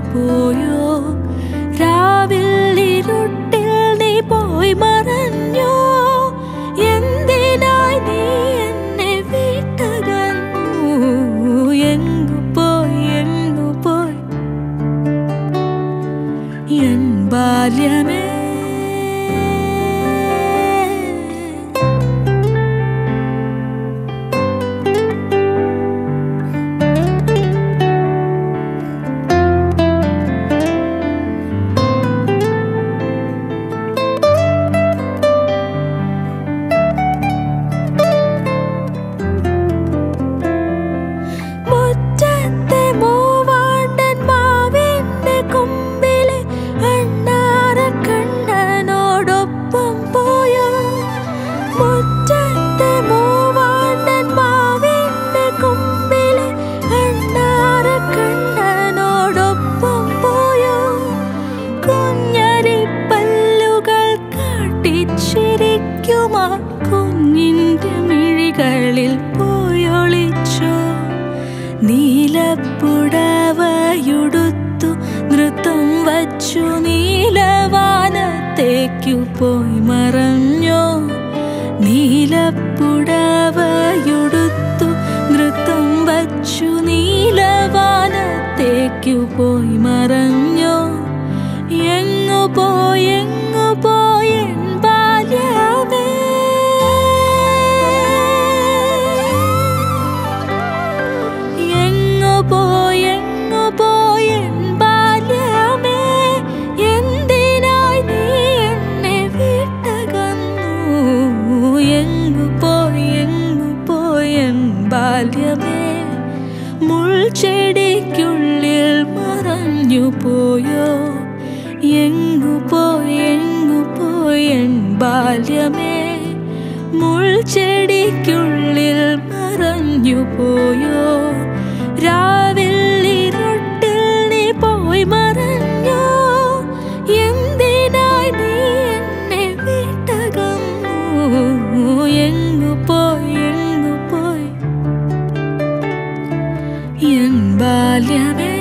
പോയോ രാവിൽ ഇരുട്ടിൽ നീ പോയി മറഞ്ഞോ എന്തിനായി നീ എന്നെ വിട്ടകന്നു എങ്ങു പോയി എങ്ങു പോയി എൻ ബാല്യമേ മുറ്റത്തെ മൂവാണ്ടൻ മാവിന്റെ കൊമ്പിലെ അണ്ണാറക്കണ്ണനോടൊപ്പം പോയോ മുറ്റത്തെ മൂവാണ്ടൻ മാവിന്റെ കൊമ്പിലെ അണ്ണാറക്കണ്ണനോടൊപ്പം പോയോ കുഞ്ഞരിപ്പല്ലുകൾ കാട്ടിച്ചിരിക്കുമാ കുഞ്ഞിന്റെ മിഴികളിൽ പോയൊളിച്ചോ നീലപ്പുടവയുടുത്തു നൃത്തം വച്ചു നീലവാനത്തേക്കു പോയി മറഞ്ഞോ നീലപ്പുടവയുടുത്തു നൃത്തം വച്ചു നീലവാനത്തേക്കു പോയി മറഞ്ഞോ എങ്ങു പോയി എങ്ങു പോയി എൻ ബാല്യമേ എങ്ങു പോയി എങ്ങു പോയി എൻ ബാല്യമേ എന്തിനായി നീ എന്നെ വിട്ടകന്നു എങ്ങു പോയി എങ്ങു പോയി എൻ ബാല്യമേ മുൾച്ചെടിക്കുള്ളിൽ മറഞ്ഞു പോയോ എങ്ങു പോയി എങ്ങു പോയി എൻ ബാല്യമേ മുൾച്ചെടിക്കുള്ളിൽ മറഞ്ഞു പോയോ രാവിൽ ഇരുട്ടിൽ നീ പോയി മറഞ്ഞോ എന്തിനായി നീ എന്നെ വിട്ടകന്നു എങ്ങു പോയി എങ്ങു പോയി എൻ ബാല്യമേ